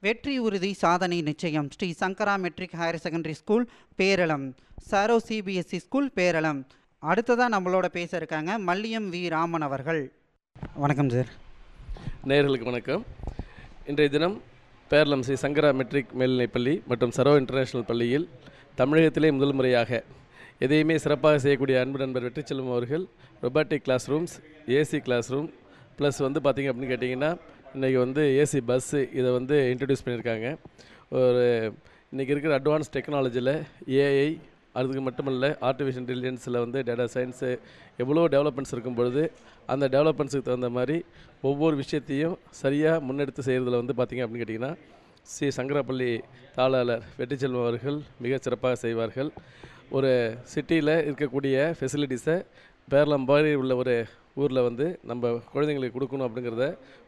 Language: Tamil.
வெற்றி உறுதி சாதனை நிச்சயம் Sri Shankara matric higher secondary school Peralam சரோ சிபிஎஸ்சி ஸ்கூல் பேரளம் அடுத்ததாக நம்மளோட பேச இருக்காங்க மல்லியம் வி ராமன் அவர்கள் வணக்கம் சார் நேயர்களுக்கு வணக்கம் இன்றைய தினம் பேரளம் ஸ்ரீ சங்கரா மெட்ரிக் மேல்நிலைப்பள்ளி மற்றும் சரோ இன்டர்நேஷனல் பள்ளியில் தமிழகத்திலே முதல் முறையாக எதையுமே சிறப்பாக செய்யக்கூடிய அன்பு நண்பர் வெற்றிச்செல்வம் அவர்கள் robotic class rooms AC class room plus வந்து பார்த்திங்க அப்படின்னு கேட்டிங்கன்னா இன்றைக்கி வந்து ஏசி பஸ்ஸு இதை வந்து இன்ட்ரடியூஸ் பண்ணியிருக்காங்க ஒரு இன்றைக்கி இருக்கிற அட்வான்ஸ் டெக்னாலஜியில் ஏஐ அதுக்கு மட்டுமல்ல ஆர்டிஃபிஷியல் இன்டெலிஜென்ஸில் வந்து டேட்டா சயின்ஸு எவ்வளோ டெவலப்மெண்ட்ஸ் இருக்கும் பொழுது அந்த டெவலப்மெண்ட்ஸுக்கு தகுந்த மாதிரி ஒவ்வொரு விஷயத்தையும் சரியாக முன்னெடுத்து செய்கிறதுல வந்து பார்த்திங்க அப்படின்னு கேட்டிங்கன்னா ஸ்ரீ சங்கராப்பள்ளி தாளாளர் வெற்றிச்செல்வம் அவர்கள் மிகச் சிறப்பாக செய்வார்கள் ஒரு சிட்டியில் இருக்கக்கூடிய ஃபெசிலிட்டிஸை பேரளம் மாதிரி உள்ள ஒரு ஊரில் வந்து நம்ம குழந்தைங்களுக்கு கொடுக்கணும் அப்படிங்கிறத